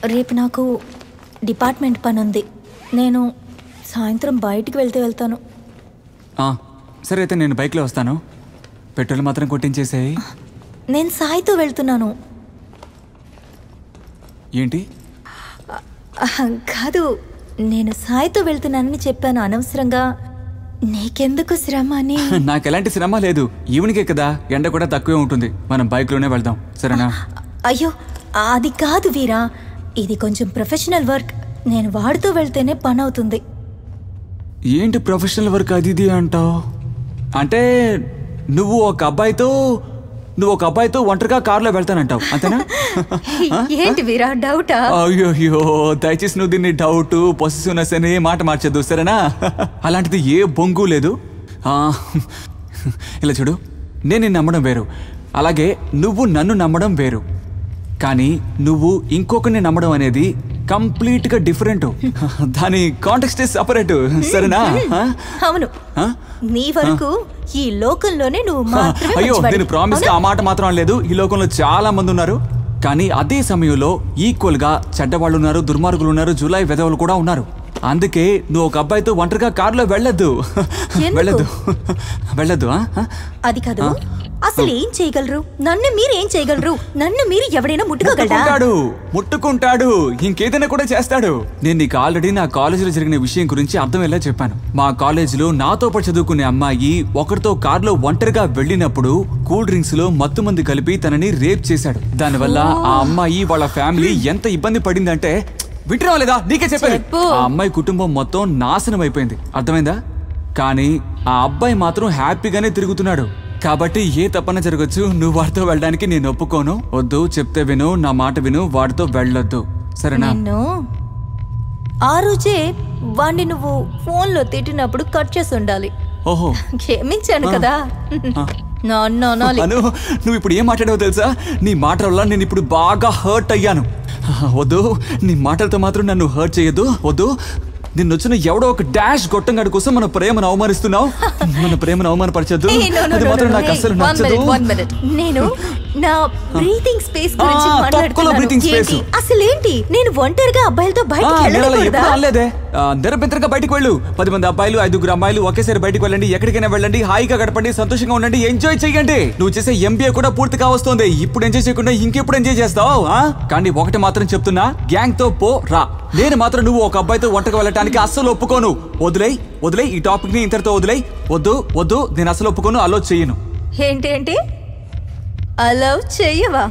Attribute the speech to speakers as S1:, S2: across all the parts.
S1: రేపు నాకు డిపార్ట్మెంట్ పని ఉంది నేను సాయంత్రం బయటికి వెళ్తే వెళ్తాను
S2: ఆ, సరే అయితే నేను బైక్లో వస్తాను పెట్రోల్ మాత్రం కొట్టించేసేయి
S1: నేను సాయితో వెళ్తున్నాను
S2: ఏంటి
S1: ఆహ్, కాదు నేను సాయితో వెళ్తున్నానని చెప్పాను అనవసరంగా నీకెందుకు శ్రమ అని
S2: నాకు ఎలాంటి శ్రమ లేదు ఈవినింగే కదా ఎండ కూడా తక్కువే ఉంటుంది మనం బైక్లోనే వెళ్దాం సరేనా
S1: అయ్యో అది కాదు వీరా ఇది కొంచెం ప్రొఫెషనల్ వర్క్ నేను వాడితో వెళ్తేనే పని అవుతుంది
S2: ఏంటి ప్రొఫెషనల్ వర్క్ అది ఇది అంటావు అంటే నువ్వు ఒక అబ్బాయితో నువ్వు ఒక అబ్బాయితో ఒంటరిగా కారులో వెళ్తానంటావు అంతేనా
S1: ఏంటి వీరా డౌటా
S2: అయ్యో అయ్యో దయచేసి నువ్వు దీన్ని డౌట్ పొసిసివ్నెస్ అనే మాట మార్చద్దు సరేనా అలాంటిది ఏ బొంగు లేదు ఆ, ఇలా చూడు నేను నిన్ను నమ్మడం వేరు అలాగే నువ్వు నన్ను నమ్మడం వేరు కానీ నువ్వు ఇంకొకరిని నమ్మడం అనేది కంప్లీట్ గా డిఫరెంట్ దాని కాంటెక్స్ట్ సపరేట్ సరేనా ఆ?
S1: అవును
S2: ఆ?
S1: నీ వరకు ఈ లోకంలోనే నువ్వు మాత్రమే
S2: అయ్యో
S1: మంచివాడివి.
S2: నేను ప్రామిస్ గా ఆ మాట మాత్రం లేదు ఈ లోకంలో చాలా మంది ఉన్నారు కానీ అదే సమయంలో ఈక్వల్ గా చెడ్డవాళ్ళు ఉన్నారు దుర్మార్గులు ఉన్నారు జూలై వెధవలు కూడా ఉన్నారు అందుకే నువ్వు ఒక అబ్బాయితో ఒంటరిగా కారులో వెళ్ళొద్దు
S1: ఎందుకు?
S2: వెళ్ళొద్దు వెళ్ళొద్దు ఆ? ఆ?
S1: అది కాదు అసలు ఏం చేయగలరు నన్ను మీరు ఏం చేయగలరు నన్ను మీరు ఎవడైనా ముట్టుకోగలరా
S2: ముట్టుకుంటాడు ముట్టుకుంటాడు ఇంకేదైనా కూడా చేస్తాడు నేను నీకు ఆల్రెడీ నా కాలేజీలో జరిగిన విషయం గురించి అర్థమయ్యేలా చెప్పాను మా కాలేజీలో నాతో పాటు చదువుకునే అమ్మాయి ఒకరితో కారులో ఒంటరిగా వెళ్ళినప్పుడు కూల్ డ్రింక్స్ లో మత్తు మంది కలిపి తనని రేప్ చేశాడు దానివల్ల ఆ అమ్మాయి వాళ్ళ ఫ్యామిలీ ఎంత ఇబ్బంది పడిందంటే వింటున్నావా లేదా నీకే చెప్పాను
S1: చెప్పు.
S2: ఆ అమ్మాయి కుటుంబం మొత్తం నాశనం అయిపోయింది అర్థమైందా కానీ ఆ అబ్బాయి మాత్రం హ్యాపీగానే తిరుగుతున్నాడు కాబట్టి ఏ తప్పన జరగచ్చు నువ్వు వాడితో వెళ్ళడానికి నేను ఒప్పుకోను వద్దు చెప్తే విను నా మాట విను వాడితో వెళ్ళొద్దు సరేనా
S1: నిన్ను ఆ రోజే వాణ్ణి నువ్వు ఫోన్లో తిట్టినప్పుడు కట్ చేసి ఉండాలి
S2: ఓహో
S1: క్షమించాను
S2: ఆ.
S1: కదా
S2: ఆ.
S1: నాన్న అనాలి.
S2: అను నువ్వు ఇప్పుడు ఏం మాట్లాడావో తెలుసా నీ మాటల వల్ల నేను ఇప్పుడు బాగా హర్ట్ అయ్యాను వద్దు నీ మాటలతో మాత్రం నన్ను హర్ట్ చేయొద్దు వద్దు నిన్ను వచ్చిన ఎవడో ఒక డాష్ గొట్టంగాడి కోసం మన ప్రేమను అవమానిస్తున్నావు మన ప్రేమను అవమానపరచద్దు
S1: Hey, no, no,
S2: అది
S1: no,
S2: మాత్రం
S1: no, no.
S2: నాకు
S1: Hey,
S2: అస్సలు
S1: one
S2: నచ్చదు
S1: minute, one minute. నేను నా బ్రీతింగ్ స్పేస్ గురించి
S2: ఆ, తక్కువలో
S1: మాట్లాడుతున్నాను
S2: breathing space.
S1: ఏంటి? అసలేంటి నేను ఒంటరిగా అబ్బాయిలతో
S2: ఆ,
S1: బయటికి
S2: నేను అలా
S1: వెళ్ళకూడదా
S2: ఎప్పుడూ అనలేదే ఆ, నిరభ్యంతరంగా బయటికి వెళ్ళు పది మంది అబ్బాయిలు ఐదుగురు అమ్మాయిలు ఒకేసారి బయటికి వెళ్ళండి ఎక్కడికైనా వెళ్ళండి హాయిగా గడపండి సంతోషంగా ఉండండి ఎంజాయ్ చేయండి నువ్వు చేసే ఎంబీఏ కూడా పూర్తి కావస్తుంది ఇప్పుడు ఎంజాయ్ చేయకుండా ఇంకెప్పుడు ఎంజాయ్ చేస్తావు ఆ? కానీ ఒకటి మాత్రం చెప్తున్నా గ్యాంగ్ తో పో రా నేను మాత్రం నువ్వు ఒక అబ్బాయితో వంటకు వెళ్ళటానికి అస్సలు ఒప్పుకోను వదిలేయ్ వదిలేయ్ ఈ టాపిక్ ని ఇంతటితో వదిలేయ్ వద్దు వద్దు నేను అసలు ఒప్పుకోను అలో చెయ్యను
S1: ఏంటి ఏంటి అలవ్ చెయ్యవా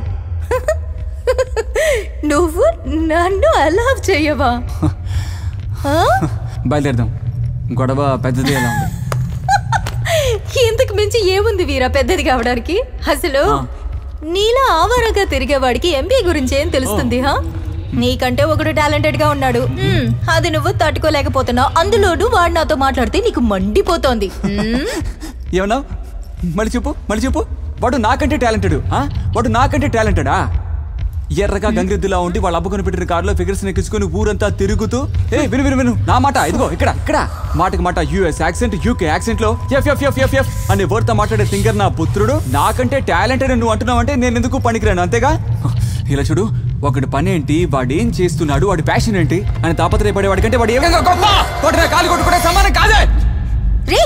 S1: నువ్వు నన్ను అలవ్ చెయ్యవా ఆ?
S2: బయలుదేరదాం గొడవ పెద్దది ఎలా ఉంది
S1: ఇంతకు మించి ఏముంది వీరా పెద్దది కావడానికి అసలు
S2: ఆ.
S1: నీలా ఆవరగా తిరిగేవాడికి ఎంబీఏ గురించి ఏం తెలుస్తుంది హా నీకంటే ఒకడు టాలెంటెడ్ గా ఉన్నాడు మ్మ్, అది నువ్వు తట్టుకోలేకపోతున్నావు అందులోనూ వాడు నాతో మాట్లాడితే నీకు మండిపోతోంది మ్మ్.
S2: ఏమన్నా మళ్ళీ చెప్పు మళ్ళీ చెప్పు వాడు నాకంటే టాలెంటెడ్ వాడు నాకంటే టాలెంటెడా ఎర్రగా గంగిరెద్దులా ఉండి వాళ్ళ అబ్బ కొనిపెట్టిన కారులో ఫిగర్స్ ఎక్కించుకొని ఊరంతా తిరుగుతూ ఏ విను విను విను నా మాట ఇదిగో ఇక్కడ ఇక్కడ మాటకి మాట యుఎస్ యాక్సెంట్ యూకే యాక్సెంట్ లో F F F F F అనే word తో మాట్లాడే సింగర్ నా పుత్రుడు నాకంటే టాలెంటెడ్ నువ్వు అంటున్నావు అంటే నేను ఎందుకు పనికిరాను అంతేగా ఇలా చూడు ఒకటి పని ఏంటి వాడు ఏం చేస్తున్నాడు వాడి ప్యాషన్ ఏంటి అని తాపత్రయపడే వాడికంటే వాడు ఏ విధంగా గొప్ప కొట్టిన కాలు కొట్టుకునే సమానం కాదే
S1: రే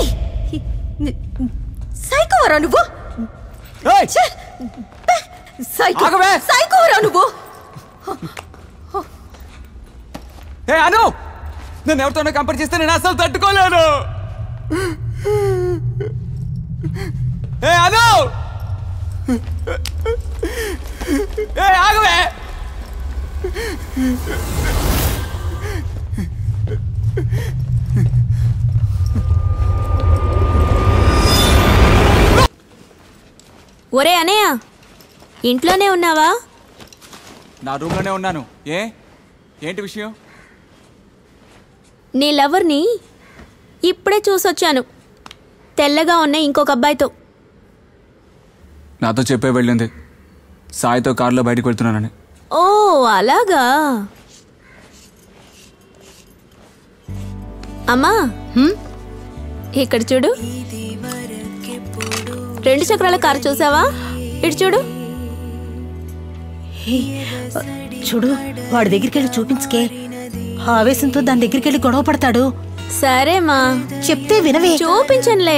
S1: సైకోవరా నువ్వు
S2: ఏయ్!
S1: ఛే! బే! సైకో
S2: ఆగవే!
S1: సైకోవరా నువ్వు
S2: ఏ అను నన్ను ఎవరితోనో కంపేర్ చేస్తే నేను అసలు తట్టుకోలేను ఏ అను ఏ ఆగవే
S3: ఒరే అనయ్య ఇంట్లోనే ఉన్నావా
S2: నా రూమ్లోనే ఉన్నాను ఏ ఏంటి విషయం
S3: నీ లవర్ని ఇప్పుడే చూసొచ్చాను తెల్లగా ఉన్న ఇంకొక అబ్బాయితో
S2: నాతో చెప్పే వెళ్ళింది సాయితో కారులో బయటకు వెళ్తున్నానని
S3: ఓ అలాగా అమ్మా ఇక్కడ చూడు రెండు చక్రాల కారు చూసావా ఇటు చూడు
S4: హే, చూడు వాడి దగ్గరికి వెళ్ళి చూపించుకే ఆవేశంతో దాని దగ్గరికి వెళ్ళి గొడవ పడతాడు
S3: సరే మా
S4: చెప్తే వినవే
S3: చూపించనులే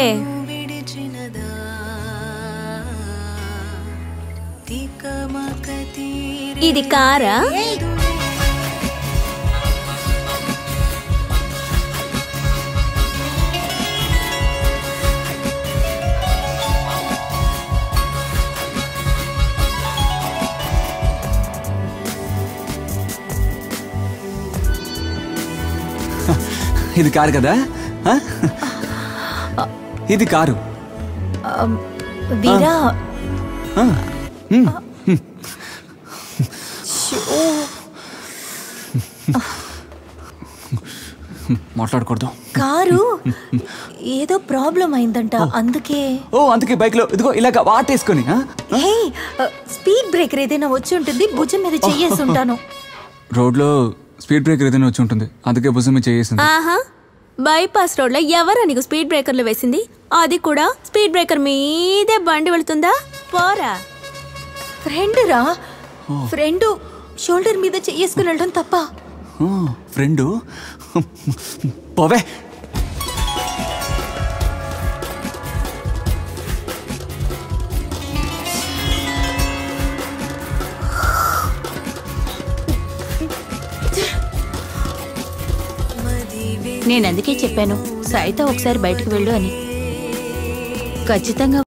S3: ఇది కారా
S2: ఇది కారు కదా ఆ? ఇది కారు
S1: వీరా
S2: ఆ, ఉమ్, మాట్లాడకూడదు
S1: కారు ఏదో ప్రాబ్లం అయిందంట అందుకే
S2: ఓ అందుకే బైక్ లో ఇదిగో ఇలాగ వాటేసుకొని ఆ?
S1: హే స్పీడ్ బ్రేకర్ ఏదైనా వచ్చి ఉంటుంది భుజం మీద చెయ్యేసి ఉంటాను
S2: రోడ్లో స్పీడ్ బ్రేకర్ ఏదైనా వచ్చి ఉంటుంది అందుకే భుజం మీద చేసింది
S3: ఆహా బైపాస్ రోడ్లో ఎవరా నీకు స్పీడ్ బ్రేకర్లు వేసింది అది కూడా స్పీడ్ బ్రేకర్ మీదే బండి వెళ్తుందా పోరా
S1: ఫ్రెండ్ రా ఫ్రెండ్ షోల్డర్ మీద చెయ్యేసుకుని వెళ్ళడం తప్ప
S2: ఫ్రెండు పోవే
S4: నేను అందుకే చెప్పాను సాయితో ఒకసారి బయటకు వెళ్ళు అని ఖచ్చితంగా